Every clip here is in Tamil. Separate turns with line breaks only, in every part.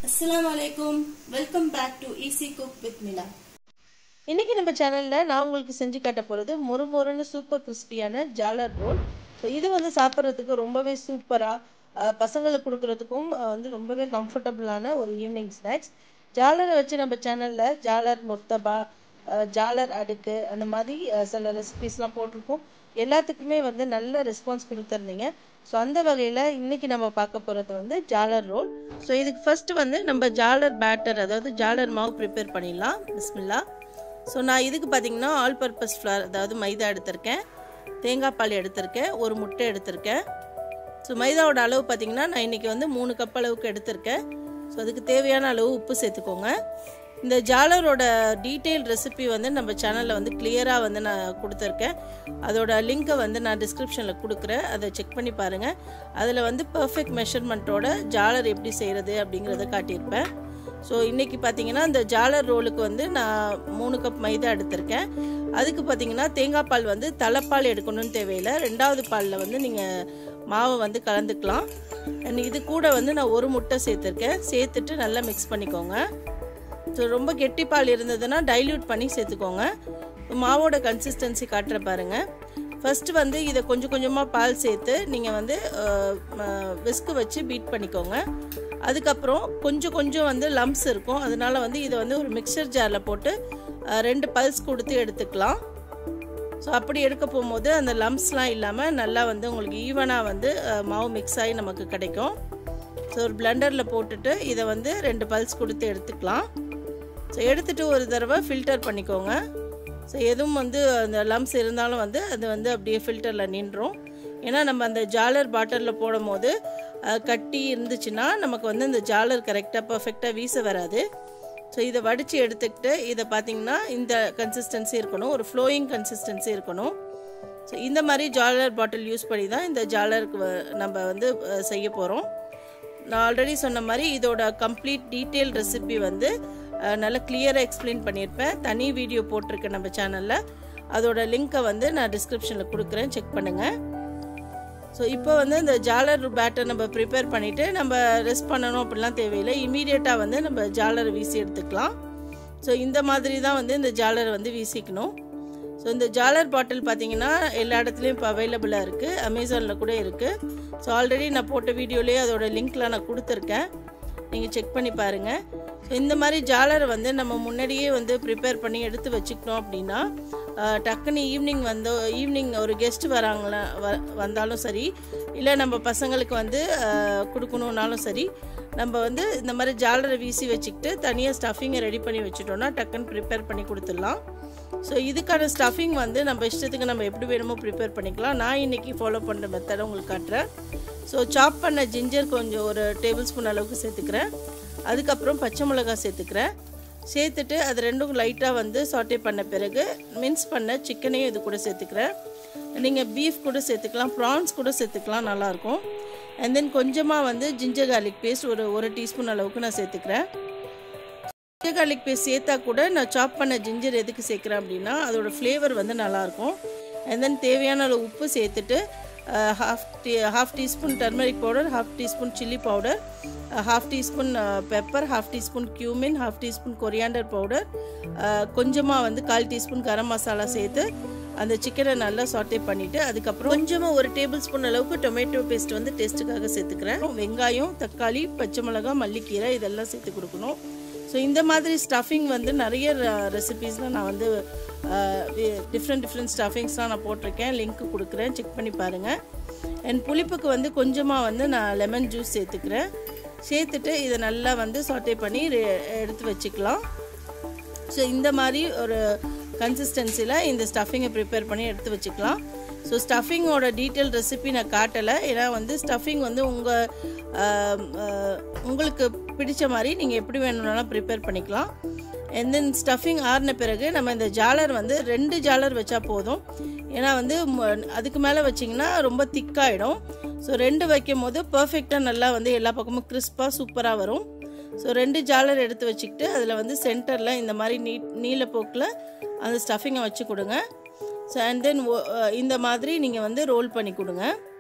அஸ்ஸலாமு அலைக்கும் welcome back to easy cook with Mila
இன்னைக்கு நம்ம சேனலில் நான் உங்களுக்கு செஞ்சு காட்ட போகிறது மொறுமொறுன்னு சூப்பர் கிறிஸ்பியான ஜாலர் ரோல் ஸோ இது வந்து சாப்பிட்றதுக்கு ரொம்பவே சூப்பராக பசங்களுக்கு கொடுக்குறதுக்கும் அஹ், வந்து ரொம்பவே கம்ஃபர்டபுளான ஒரு ஈவினிங் ஸ்நாக்ஸ் ஜாலரை வச்சு நம்ம சேனலில் ஜாலர் மொத்தபா அஹ், ஜாலர் அடுக்கு அந்த மாதிரி அஹ், சில ரெசிபிஸ்லாம் போட்டிருக்கோம் எல்லாத்துக்குமே வந்து நல்ல ரெஸ்பான்ஸ் கொடுத்துருந்தீங்க ஸோ அந்த வகையில் இன்னைக்கு நம்ம பார்க்க போகிறது வந்து ஜாலர் ரோல் ஸோ இதுக்கு ஃபஸ்ட்டு வந்து நம்ம ஜாலர் பேட்டர் அதாவது ஜாலர் மாவு ப்ரிப்பேர் பண்ணிடலாம் பிஸ்மில்லா ஸோ நான் இதுக்கு பார்த்தீங்கன்னா ஆல் பர்பஸ் ஃப்ளார் அதாவது மைதா எடுத்திருக்கேன் தேங்காய் பால் எடுத்திருக்கேன் ஒரு முட்டை எடுத்திருக்கேன் ஸோ மைதாவோட அளவு பார்த்தீங்கன்னா நான் இன்றைக்கி வந்து மூணு கப் அளவுக்கு எடுத்திருக்கேன் ஸோ அதுக்கு தேவையான அளவு உப்பு சேர்த்துக்கோங்க இந்த ஜாலரோட டீட்டெயில் ரெசிபி வந்து நம்ம சேனலில் வந்து கிளியராக வந்து நான் கொடுத்துருக்கேன் அதோட லிங்க்கை வந்து நான் டிஸ்கிரிப்ஷனில் கொடுக்குறேன் அதை செக் பண்ணி பாருங்கள் அதில் வந்து பர்ஃபெக்ட் மெஷர்மெண்ட்டோட ஜாலர் எப்படி செய்கிறது அப்படிங்கிறத காட்டியிருப்பேன் ஸோ இன்றைக்கி பார்த்தீங்கன்னா இந்த ஜாலர் ரோலுக்கு வந்து நான் மூணு கப் மைதா எடுத்திருக்கேன் அதுக்கு பார்த்தீங்கன்னா தேங்காய் பால் வந்து தலைப்பால் எடுக்கணும்னு தேவையில்லை ரெண்டாவது பாலில் வந்து நீங்கள் மாவை வந்து கலந்துக்கலாம் And இது கூட வந்து நான் ஒரு முட்டை சேர்த்துருக்கேன் சேர்த்துட்டு நல்லா மிக்ஸ் பண்ணிக்கோங்க ஸோ ரொம்ப கெட்டி பால் இருந்ததுன்னா டைல்யூட் பண்ணி சேர்த்துக்கோங்க மாவோட கன்சிஸ்டன்சி காட்டுற பாருங்க ஃபஸ்ட்டு வந்து இதை கொஞ்சம் கொஞ்சமாக பால் சேர்த்து நீங்கள் வந்து விஸ்கு வச்சு பீட் பண்ணிக்கோங்க அதுக்கப்புறம் கொஞ்சம் கொஞ்சம் வந்து லம்ஸ் இருக்கும் அதனால வந்து இதை வந்து ஒரு மிக்சர் ஜாரில் போட்டு அஹ், ரெண்டு பல்ஸ் கொடுத்து எடுத்துக்கலாம் ஸோ அப்படி எடுக்க போகும்போது அந்த லம்ஸ்லாம் இல்லாமல் நல்லா வந்து உங்களுக்கு ஈவனாக வந்து அஹ், மாவு மிக்ஸ் ஆகி நமக்கு கிடைக்கும் ஸோ ஒரு பிளெண்டரில் போட்டுட்டு இதை வந்து ரெண்டு பல்ஸ் கொடுத்து எடுத்துக்கலாம் ஸோ எடுத்துட்டு ஒரு தடவை ஃபில்டர் பண்ணிக்கோங்க ஸோ எதுவும் வந்து அந்த லம்ஸ் இருந்தாலும் வந்து அது வந்து அப்படியே ஃபில்டரில் நின்றோம் ஏன்னா நம்ம அந்த ஜாலர் பாட்டிலில் போடும் போது அஹ், கட்டி இருந்துச்சுன்னா நமக்கு வந்து இந்த ஜாலர் கரெக்டாக பர்ஃபெக்டாக வீச வராது ஸோ இதை வடித்து எடுத்துக்கிட்டு இதை பார்த்தீங்கன்னா இந்த கன்சிஸ்டன்சி இருக்கணும் ஒரு ஃப்ளோயிங் கன்சிஸ்டன்சி இருக்கணும் ஸோ இந்த மாதிரி ஜாலர் பாட்டில் யூஸ் பண்ணி தான் இந்த ஜாலருக்கு வ- நம்ம வந்து அஹ், செய்ய போகிறோம் நான் ஆல்ரெடி சொன்ன மாதிரி இதோட கம்ப்ளீட் டீட்டெயில் ரெசிபி வந்து அஹ், நல்லா கிளியராக எக்ஸ்பிளைன் பண்ணியிருப்பேன் தனி வீடியோ போட்டிருக்கேன் நம்ம சேனலில் அதோட லிங்க்கை வந்து நான் டிஸ்கிரிப்ஷனில் கொடுக்குறேன் செக் பண்ணுங்கள் ஸோ இப்போ வந்து இந்த ஜாலர் பேட்டர் நம்ம ப்ரிப்பேர் பண்ணிவிட்டு நம்ம ரெஸ்ட் பண்ணணும் அப்படிலாம் தேவையில்லை இமீடியட்டாக வந்து நம்ம ஜாலரை வீசி எடுத்துக்கலாம் ஸோ இந்த மாதிரி தான் வந்து இந்த ஜாலரை வந்து வீசிக்கணும் ஸோ இந்த ஜாலர் பாட்டில் பார்த்தீங்கன்னா எல்லா இடத்துலையும் இப்போ அவைலபிளாக இருக்குது அமேசானில் கூட இருக்குது ஸோ ஆல்ரெடி நான் போட்ட வீடியோலேயே அதோட லிங்க்லாம் நான் கொடுத்துருக்கேன் நீங்கள் செக் பண்ணி பாருங்கள் ஸோ இந்த மாதிரி ஜாலரை வந்து நம்ம முன்னாடியே வந்து ப்ரிப்பேர் பண்ணி எடுத்து வச்சுக்கிட்டோம் அப்படின்னா ஆஹ், டக்குன்னு ஈவினிங் வந்து ஈவினிங் ஒரு கெஸ்ட் வராங்களா வ வந்தாலும் சரி இல்லை நம்ம பசங்களுக்கு வந்து ஆஹ், கொடுக்கணுன்னாலும் சரி நம்ம வந்து இந்த மாதிரி ஜாலரை வீசி வச்சுக்கிட்டு தனியாக ஸ்டஃபிங்கை ரெடி பண்ணி வச்சுட்டோம்னா டக்குன்னு ப்ரிப்பேர் பண்ணி கொடுத்துடலாம் ஸோ இதுக்கான ஸ்டஃபிங் வந்து நம்ம இஷ்டத்துக்கு நம்ம எப்படி வேணுமோ ப்ரிப்பேர் பண்ணிக்கலாம் நான் இன்றைக்கி ஃபாலோ பண்ணுற மெத்தடை உங்களுக்கு காட்டுறேன் ஸோ சாப் பண்ண ஜிஞ்சர் கொஞ்சம் ஒரு டேபிள் ஸ்பூன் அளவுக்கு சேர்த்துக்கிறேன் அதுக்கப்புறம் பச்சை மிளகாய் சேர்த்துக்கிறேன் சேர்த்துட்டு அது ரெண்டும் லைட்டாக வந்து சாட்டே பண்ண பிறகு மின்ஸ் பண்ண சிக்கனையும் இது கூட சேர்த்துக்கிறேன் நீங்கள் பீஃப் கூட சேர்த்துக்கலாம் ப்ரான்ஸ் கூட சேர்த்துக்கலாம் நல்லாயிருக்கும் அண்ட் தென் கொஞ்சமாக வந்து ஜிஞ்சர் garlic பேஸ்ட் ஒரு ஒரு டீஸ்பூன் அளவுக்கு நான் சேர்த்துக்கிறேன் ஜிஞ்சர் garlic பேஸ்ட் சேர்த்தா கூட நான் சாப் பண்ண ஜிஞ்சர் எதுக்கு சேர்க்குறேன் அப்படின்னா அதோட ஃப்ளேவர் வந்து நல்லாயிருக்கும் அண்ட் தென் தேவையான அளவு உப்பு சேர்த்துட்டு half tea half teaspoon turmeric powder half teaspoon chilli powder half teaspoon pepper half teaspoon cumin half teaspoon coriander powder கொஞ்சமாக வந்து கால் டீஸ்பூன் கரம் மசாலா சேர்த்து அந்த சிக்கனை நல்லா சாட்டே பண்ணிவிட்டு அதுக்கப்புறம் கொஞ்சமாக ஒரு டேபிள் ஸ்பூன் அளவுக்கு டொமேட்டோ பேஸ்ட் வந்து டேஸ்ட்டுக்காக சேர்த்துக்கிறேன் வெங்காயம் தக்காளி பச்சை மிளகாய் மல்லிக்கீரை இதெல்லாம் சேர்த்து கொடுக்கணும் ஸோ இந்த மாதிரி ஸ்டஃபிங் வந்து நிறைய ரெசிபீஸ்லாம் நான் வந்து டிஃப்ரெண்ட் டிஃப்ரெண்ட் ஸ்டஃபிங்ஸ்லாம் நான் போட்டிருக்கேன் லிங்க் கொடுக்குறேன் செக் பண்ணி பாருங்கள் என் புளிப்புக்கு வந்து கொஞ்சமாக வந்து நான் லெமன் ஜூஸ் சேர்த்துக்கிறேன் சேர்த்துட்டு இதை நல்லா வந்து சாட்டே பண்ணி ரெ- எடுத்து வச்சுக்கலாம் ஸோ இந்த மாதிரி ஒரு கன்சிஸ்டன்சியில் இந்த ஸ்டஃபிங்கை ப்ரிப்பேர் பண்ணி எடுத்து வச்சுக்கலாம் ஸோ ஸ்டஃபிங்கோட டீட்டெயில் ரெசிபி நான் காட்டலை ஏன்னா வந்து ஸ்டஃபிங் வந்து உங்கள் உங்களுக்கு பிடிச்ச மாதிரி நீங்கள் எப்படி வேணும்னாலும் ப்ரிப்பேர் பண்ணிக்கலாம் and then ஸ்டஃபிங் ஆறின பிறகு நம்ம இந்த ஜாலர் வந்து ரெண்டு ஜாலர் வச்சா போதும் ஏன்னா வந்து ம- அதுக்கு மேலே வச்சிங்கன்னா ரொம்ப திக்காயிடும் ஸோ ரெண்டு வைக்கும் போது பர்ஃபெக்டாக நல்லா வந்து எல்லா பக்கமும் கிறிஸ்பாக சூப்பராக வரும் ஸோ ரெண்டு ஜாலர் எடுத்து வச்சுக்கிட்டு அதில் வந்து சென்டரில் இந்த மாதிரி நீ நீலப்போக்கில் அந்த ஸ்டஃபிங்கை வச்சு கொடுங்க ஸோ அண்ட் தென் இந்த மாதிரி நீங்கள் வந்து ரோல் பண்ணி கொடுங்க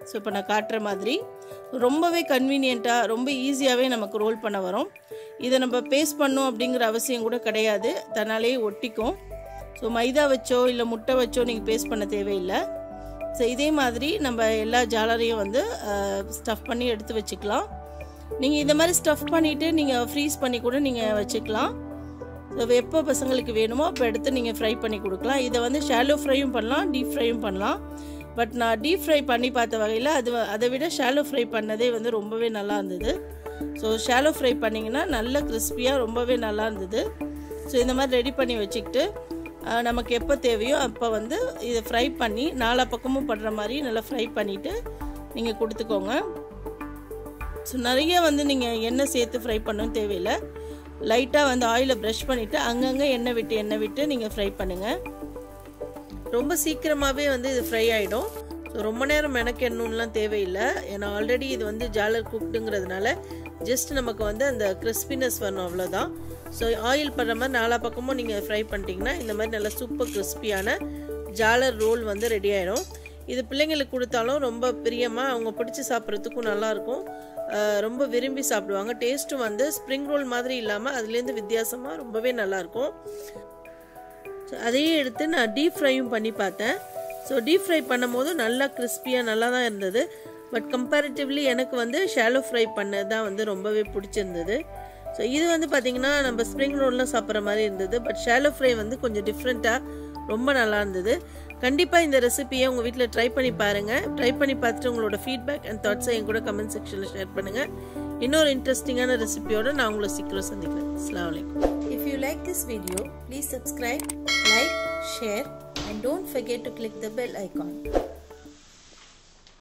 ஸோ இப்போ நான் காட்டுற மாதிரி ரொம்பவே கன்வீனியண்ட்டாக ரொம்ப ஈஸியாகவே நமக்கு ரோல் பண்ண வரும் இதை நம்ம பேஸ்ட் பண்ணோம் அப்படிங்கிற அவசியம் கூட கிடையாது தன்னாலேயே ஒட்டிக்கும் ஸோ மைதா வச்சோ இல்லை முட்டை வச்சோ நீங்கள் பேஸ்ட் பண்ண தேவையில்லை ஸோ இதே மாதிரி நம்ம எல்லா ஜாலரையும் வந்து ஸ்டஃப் பண்ணி எடுத்து வச்சுக்கலாம் நீங்கள் இந்த மாதிரி ஸ்டஃப் பண்ணிவிட்டு நீங்கள் ஃப்ரீஸ் பண்ணி கூட நீங்கள் வச்சுக்கலாம் ஸோ எப்போ பசங்களுக்கு வேணுமோ அப்போ எடுத்து நீங்கள் ஃப்ரை பண்ணி கொடுக்கலாம் இதை வந்து ஷாலோ ஃப்ரையும் பண்ணலாம் டீப் ஃப்ரையும் பண்ணலாம் பட் நான் டீப் ஃப்ரை பண்ணி பார்த்த வகையில் அது அதை விட ஷாலோ ஃப்ரை பண்ணதே வந்து ரொம்பவே நல்லா இருந்தது ஸோ ஷாலோ ஃப்ரை பண்ணிங்கன்னா நல்ல கிறிஸ்பியாக ரொம்பவே நல்லா இருந்தது ஸோ இந்த மாதிரி ரெடி பண்ணி வச்சுக்கிட்டு நமக்கு எப்போ தேவையோ அப்போ வந்து இதை ஃப்ரை பண்ணி நாலா பக்கமும் படுற மாதிரி நல்லா ஃப்ரை பண்ணிவிட்டு நீங்கள் கொடுத்துக்கோங்க ஸோ நிறைய வந்து நீங்கள் எண்ணெய் சேர்த்து ஃப்ரை பண்ணவும் தேவையில்லை லைட்டாக வந்து ஆயிலை ப்ரஷ் பண்ணிவிட்டு அங்கங்கே எண்ணெய் விட்டு எண்ணெய் விட்டு நீங்கள் ஃப்ரை பண்ணுங்கள் ரொம்ப சீக்கிரமாகவே வந்து இது ஃப்ரை ஆகிடும் ஸோ ரொம்ப நேரம் மெனக்கெண்ணணும்லாம் தேவையில்லை ஏன்னா ஆல்ரெடி இது வந்து ஜாலர் குக்டுங்கிறதுனால ஜஸ்ட் நமக்கு வந்து அந்த கிறிஸ்பினஸ் வரணும் அவ்வளோதான் ஸோ ஆயில் படுற மாதிரி நாலா பக்கமும் நீங்கள் ஃப்ரை பண்ணிட்டீங்கன்னா இந்த மாதிரி நல்லா சூப்பர் கிறிஸ்பியான ஜாலர் ரோல் வந்து ரெடி ஆகிடும் இது பிள்ளைங்களுக்கு கொடுத்தாலும் ரொம்ப பிரியமாக அவங்க பிடிச்சி சாப்பிட்றதுக்கும் நல்லாயிருக்கும் ரொம்ப விரும்பி சாப்பிடுவாங்க டேஸ்ட்டும் வந்து ஸ்ப்ரிங் ரோல் மாதிரி இல்லாமல் அதுலேருந்து வித்தியாசமாக ரொம்பவே நல்லாயிருக்கும் ஸோ அதையே எடுத்து நான் டீப் ஃப்ரையும் பண்ணி பார்த்தேன் ஸோ டீப் ஃப்ரை பண்ணும்போது நல்லா கிறிஸ்பியாக நல்லா தான் இருந்தது பட் கம்பேரிட்டிவ்லி எனக்கு வந்து ஷாலோ ஃப்ரை பண்ணது தான் வந்து ரொம்பவே பிடிச்சிருந்தது ஸோ இது வந்து பார்த்திங்கன்னா நம்ம ஸ்ப்ரிங் ரோல்லாம் சாப்பிட்ற மாதிரி இருந்தது பட் ஷாலோ ஃப்ரை வந்து கொஞ்சம் டிஃப்ரெண்ட்டாக ரொம்ப நல்லா இருந்தது கண்டிப்பாக இந்த ரெசிபியை உங்கள் வீட்டில் ட்ரை பண்ணி பாருங்கள் ட்ரை பண்ணி பார்த்துட்டு உங்களோட ஃபீட்பேக் அண்ட் தாட்ஸை என் கூட கமெண்ட் செக்ஷனில் ஷேர் பண்ணுங்கள் இன்னொரு இன்ட்ரெஸ்டிங்கான ரெசிபியோட நான் உங்களை சீக்கிரம் சந்திக்கிறேன் அஸ்லாம் வலைக்கம்
If you like this video, please subscribe, like, share and don't forget to click the bell icon.